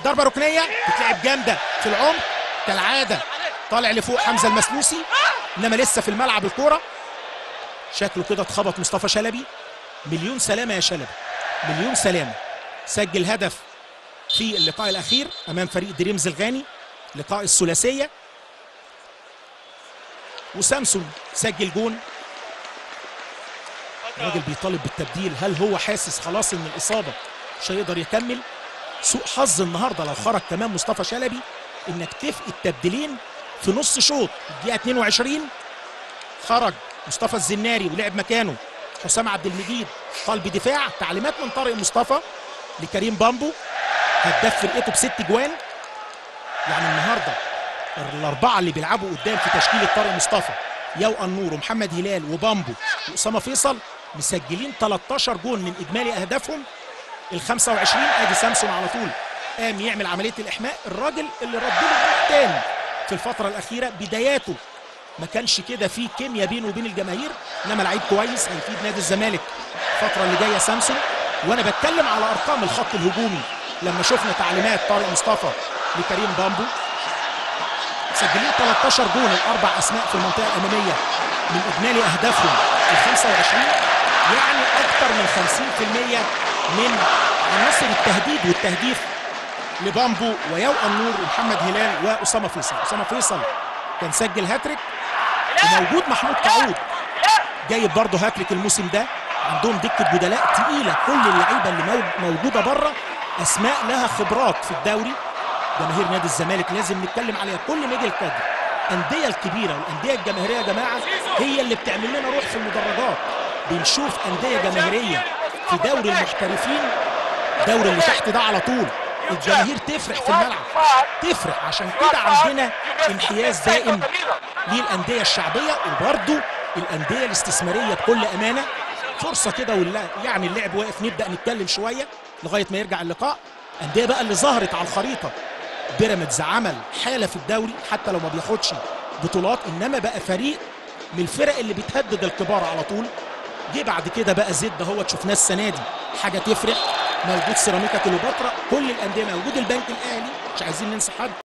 ضربه ركنيه بتلعب جامده في العمق كالعاده طالع لفوق حمزه المسلوسي انما لسه في الملعب الكوره شكله كده اتخبط مصطفى شلبي مليون سلامه يا شلبي مليون سلامه سجل هدف في اللقاء الاخير امام فريق دريمز الغاني لقاء الثلاثيه وسامسون سجل جون الراجل بيطالب بالتبديل هل هو حاسس خلاص ان الاصابه مش هيقدر يكمل سوء حظ النهارده لو خرج كمان مصطفى شلبي انك تفقد التبديلين في نص شوط الدقيقه 22 خرج مصطفى الزناري ولعب مكانه حسام عبد المجيد قلب دفاع تعليمات من طارق مصطفى لكريم بامبو هداف فرقته بست جوان يعني النهارده الاربعه اللي بيلعبوا قدام في تشكيله طارق مصطفى يو النور ومحمد هلال وبامبو واسامه فيصل مسجلين 13 جون من اجمالي اهدافهم ال 25 ادي سامسون على طول قام يعمل عمليه الاحماء الراجل اللي رد له الروح تاني في الفتره الاخيره بداياته ما كانش كده في كيمياء بينه وبين الجماهير انما لعيب كويس هيفيد نادي الزمالك الفتره اللي جايه سامسون وانا بتكلم على ارقام الخط الهجومي لما شفنا تعليمات طارق مصطفى لكريم بامبو مسجلين 13 جون الاربع اسماء في المنطقه الاماميه من اجمالي اهدافهم ال 25 يعني اكثر من 50% من عناصر التهديد والتهديف لبامبو ويو النور ومحمد هلال واسامه فيصل اسامه فيصل كان سجل هاتريك وموجود محمود قعود جايب برضه هاتريك الموسم ده عندهم دكه بدلاء تقيله كل اللعيبه اللي مو- موجوده بره اسماء لها خبرات في الدوري جماهير نادي الزمالك لازم نتكلم عليها كل ما يجي الكادر الانديه الكبيره والانديه الجماهيريه يا جماعه هي اللي بتعمل لنا روح في المدرجات بنشوف انديه جماهيريه في دوري المحترفين دوري اللي تحت ده على طول الجماهير تفرح في الملعب تفرح عشان كده عندنا انحياز دائم للانديه الشعبيه وبرضه الانديه الاستثماريه بكل امانه فرصه كده ولا يعني اللعب واقف نبدا نتكلم شويه لغايه ما يرجع اللقاء انديه بقى اللي ظهرت على الخريطه بيراميدز عمل حاله في الدوري حتى لو ما بياخدش بطولات انما بقى فريق من الفرق اللي بتهدد الكبار على طول جه بعد كده بقى زد اهوت شفناه السنه دي حاجه تفرح موجود سيراميكا كليوباترا كل الانديه موجود البنك الاهلي مش عايزين ننسى حد